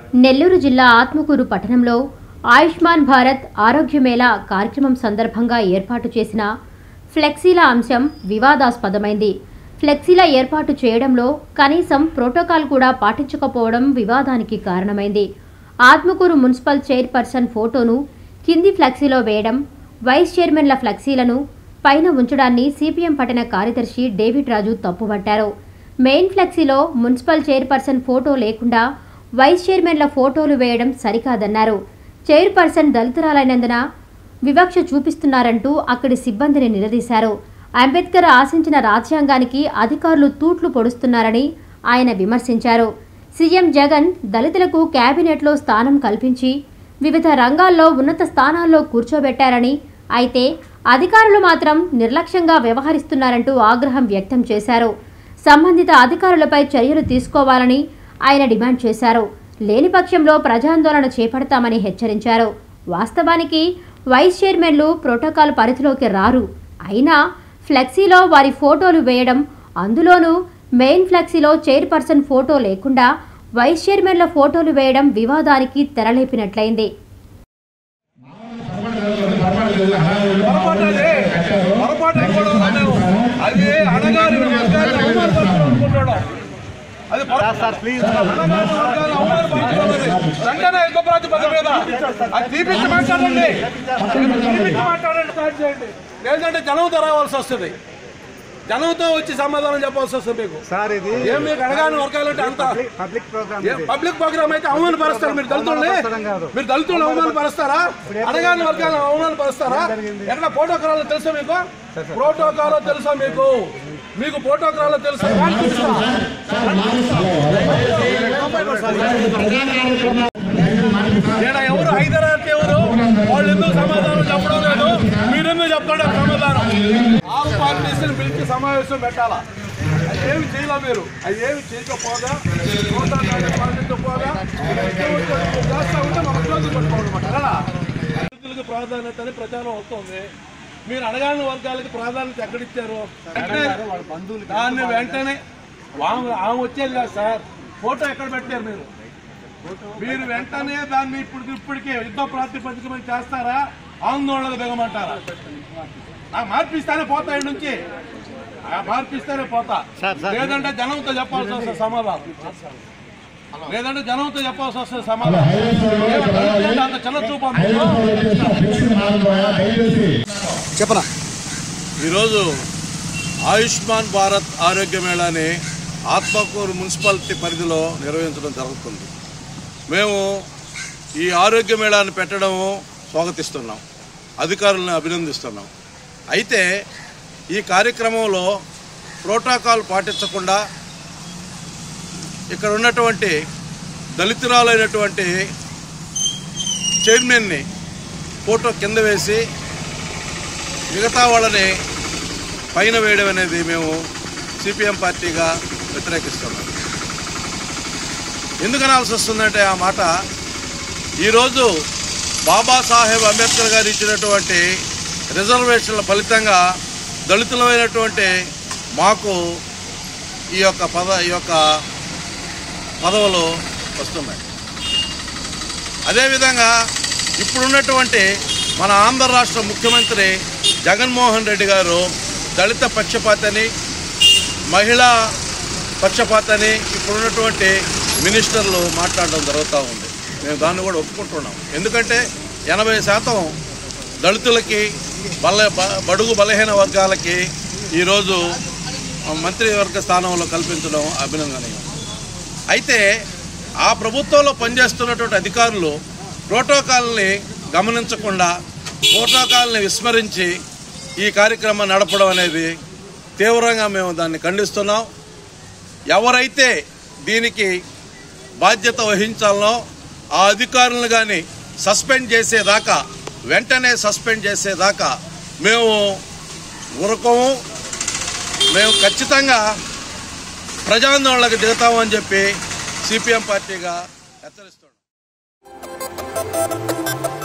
నెల్లూరు జిల్లా ఆత్మకూరు పట్టణంలో ఆయుష్మాన్ భారత్ ఆరోగ్య మేళా కార్యక్రమం సందర్భంగా ఏర్పాటు చేసిన ఫ్లెక్సీల అంశం వివాదాస్పదమైంది ఫ్లెక్సీల ఏర్పాటు చేయడంలో కనీసం ప్రోటోకాల్ కూడా పాటించకపోవడం వివాదానికి కారణమైంది ఆత్మకూరు మున్సిపల్ చైర్పర్సన్ ఫోటోను కింది ఫ్లెక్సీలో వేయడం వైస్ చైర్మన్ల ఫ్లెక్సీలను పైన ఉంచడాన్ని సిపిఎం పట్టణ కార్యదర్శి డేవిడ్ రాజు తప్పుపట్టారు మెయిన్ ఫ్లెక్సీలో మున్సిపల్ చైర్పర్సన్ ఫోటో లేకుండా వైస్ చైర్మన్ల ఫోటోలు వేయడం సరికాదన్నారు చైర్పర్సన్ దళితురాలైనందున వివక్ష చూపిస్తున్నారంటూ అక్కడి సిబ్బందిని నిలదీశారు అంబేద్కర్ ఆశించిన రాజ్యాంగానికి అధికారులు తూట్లు పొడుస్తున్నారని ఆయన విమర్శించారు సీఎం జగన్ దళితులకు కేబినెట్లో స్థానం కల్పించి వివిధ రంగాల్లో ఉన్నత స్థానాల్లో కూర్చోబెట్టారని అయితే అధికారులు మాత్రం నిర్లక్ష్యంగా వ్యవహరిస్తున్నారంటూ ఆగ్రహం వ్యక్తం చేశారు సంబంధిత అధికారులపై చర్యలు తీసుకోవాలని ఆయన డిమాండ్ చేశారు లేని పక్షంలో ప్రజాందోళన చేపడతామని హెచ్చరించారు వాస్తవానికి వైస్ చైర్మన్లు ప్రోటోకాల్ పరిధిలోకి రారు అయినా ఫ్లెక్సీలో వారి ఫోటోలు వేయడం అందులోనూ మెయిన్ ఫ్లెక్సీలో చైర్పర్సన్ ఫోటో లేకుండా వైస్ చైర్మన్ల ఫోటోలు వేయడం వివాదానికి తెరలేపినట్లయింది పొరపాటు అది పొరపాటు అని కూడా అన్నాను. అది అడగాలి వర్గాన్ని అవమానపరచడం అనుకుంటాడు అది సార్ ప్లీజ్ అడగాలి వర్గాన్ని అవమానపరచడం అది. వెంటనే యుద్ధ ప్రాతిపదిక మీద అది తీపించి మాట్లాడండి తీపించి మాట్లాడండి స్టార్ట్ చేయండి లేదంటే జనంతో రావాల్సి వస్తుంది జనంతో వచ్చి సమాధానం చెప్పాల్సి వస్తుంది మీకు సార్ ఇది ఏం మీకు అడగాని వర్గాలంటే అంత పబ్లిక్ ప్రోగ్రామ్ ఏ పబ్లిక్ ప్రోగ్రామ్ అయితే అవమానపరుస్తారు మీరు దళితుల్ని మీరు దళితులను అవమానపరుస్తారా అడగాని వర్గాలను అవమానపరుస్తారా ఎక్కడ ప్రోటోకాల్ తెలుసా మీకు ప్రోటోకాల్ తెలుసా మీకు మీకు ప్రోటోకాల్ తెలుసా రాని చూపిస్తా. ఈడ ఎవరు హైదరాబాద్ ఎవరు వాళ్ళు ఎందుకు సమాధానం చెప్పడం లేదు మీరెందుకు చెప్పండి ఆ సమాధానం ఆల్ పార్టీస్ని పిలిచి సమావేశం పెట్టాలా అది ఏమి చేయాల మీరు అది ఏమి చేయకపోగా ప్రోటోకాల్ పాటించకపోగా ఇష్టం వచ్చినట్టు చేస్తా ఉంటే మనం క్లోజ్ పెట్టుకోవాలన్నమాట కదా దళితులకు ప్రాధాన్యత అని ప్రచారం వస్తుంది మీరు అడగాని వర్గాలకి ప్రాధాన్యత ఎక్కడిచ్చారు వెంటనే దాన్ని వెంటనే ఆమె ఆమె వచ్చేది కాదు సార్ ఫోటో ఎక్కడ పెట్టారు మీరు మీరు వెంటనే దాన్ని ఇప్పుడు ఇప్పటికే యుద్ధ ప్రాతిపదిక మీద చేస్తారా ఆందోళన దిగమంటారా నాకు మార్పిస్తానే పోతా ఈ నుంచి ఆ మార్పిస్తానే పోతా లేదంటే జనంతో చెప్పాల్సి వస్తుంది సమాధానం లేదంటే జనంతో చెప్పాల్సి వస్తుంది సమాధానం ఏమంటే అంత చిన్న చూపు అనుకుంటున్నావు? చెప్పనా ఈరోజు ఆయుష్మాన్ భారత్ ఆరోగ్య మేళాని ఆత్మకూరు మున్సిపాలిటీ పరిధిలో నిర్వహించడం జరుగుతుంది మేము ఈ ఆరోగ్య మేళాన్ని పెట్టడం స్వాగతిస్తున్నాం అధికారులను అభినందిస్తున్నాం అయితే ఈ కార్యక్రమంలో ప్రోటోకాల్ పాటించకుండా ఇక్కడ ఉన్నటువంటి దళితురాలైనటువంటి చైర్మన్ని ఫోటో కింద వేసి మిగతా వాళ్ళని పైన వేయడం అనేది మేము సిపిఎం పార్టీగా వ్యతిరేకిస్తున్నాం ఎందుకు అనాల్సి వస్తుందంటే ఆ మాట ఈరోజు బాబాసాహెబ్ అంబేద్కర్ గారు ఇచ్చినటువంటి రిజర్వేషన్ల ఫలితంగా దళితులమైనటువంటి మాకు ఈ యొక్క పద ఈ యొక్క పదవులు వస్తున్నాయి అదేవిధంగా ఇప్పుడున్నటువంటి మన ఆంధ్ర రాష్ట్ర ముఖ్యమంత్రి జగన్మోహన్ రెడ్డి గారు దళిత పక్షపాతని మహిళా పక్షపాతని ఇప్పుడున్నటువంటి మినిస్టర్లు మాట్లాడడం జరుగుతూ ఉంది మేము దాన్ని కూడా ఒప్పుకుంటున్నాం ఎందుకంటే ఎనభై శాతం దళితులకి బల బ- బడుగు బలహీన వర్గాలకి ఈరోజు మంత్రివర్గ స్థానంలో కల్పించడం అభినందనీయం అయితే ఆ ప్రభుత్వంలో పనిచేస్తున్నటువంటి అధికారులు ప్రోటోకాల్ని గమనించకుండా ప్రోటోకాల్ని విస్మరించి ఈ కార్యక్రమం నడపడం అనేది తీవ్రంగా మేము దాన్ని ఖండిస్తున్నాం ఎవరైతే దీనికి బాధ్యత వహించాలనో ఆ అధికారులను కానీ సస్పెండ్ చేసేదాకా వెంటనే సస్పెండ్ చేసేదాకా మేము ఉరకము మేము ఖచ్చితంగా ప్రజాందోళనకు దిగుతామని చెప్పి సిపిఎం పార్టీగా హెచ్చరిస్తున్నాం